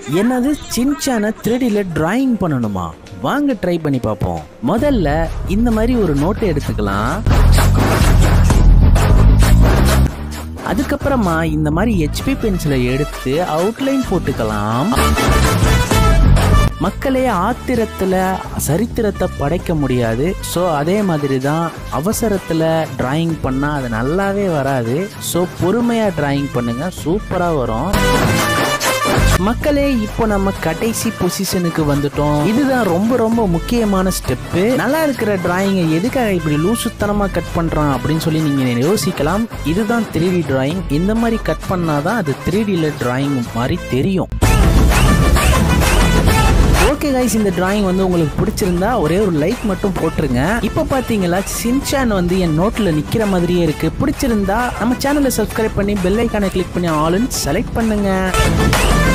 என்னது சின்சான த்ரீடியில் டிராயிங் பண்ணணுமா வாங்க ட்ரை பண்ணி பார்ப்போம் முதல்ல இந்த மாதிரி ஒரு நோட்டை எடுத்துக்கலாம் அதுக்கப்புறமா இந்த மாதிரி ஹெச்பி பென்சிலை எடுத்து அவுட்லைன் போட்டுக்கலாம் மக்களே ஆத்திரத்தில் சரித்திரத்தை படைக்க முடியாது ஸோ அதே மாதிரி தான் அவசரத்தில் டிராயிங் பண்ணால் அது நல்லாவே வராது ஸோ பொறுமையாக டிராயிங் பண்ணுங்க சூப்பராக வரும் மக்களே இப்போ நம்ம கடைசி பொசிஷனுக்கு வந்துட்டோம் இதுதான் ரொம்ப ரொம்ப முக்கியமான ஸ்டெப்பு நல்லா இருக்கிற டிராயிங்கை எதுக்காக இப்படி லூசுத்தனமா கட் பண்றான் அப்படின்னு சொல்லி நீங்க யோசிக்கலாம் இதுதான் த்ரீ டி டிராயிங் இந்த மாதிரி கட் பண்ணாதான் அது த்ரீ டில டிராயிங் மாதிரி தெரியும் ஓகே கைஸ் இந்த டிராயிங் வந்து உங்களுக்கு பிடிச்சிருந்தா ஒரே ஒரு லைக் மட்டும் போட்டுருங்க இப்போ பார்த்தீங்களா சின்சான் வந்து என் நோட்டில் நிற்கிற மாதிரியே இருக்கு பிடிச்சிருந்தா நம்ம சேனலை சப்ஸ்கிரைப் பண்ணி பெல் ஐக்கானை கிளிக் பண்ணி ஆல்னு செலக்ட் பண்ணுங்க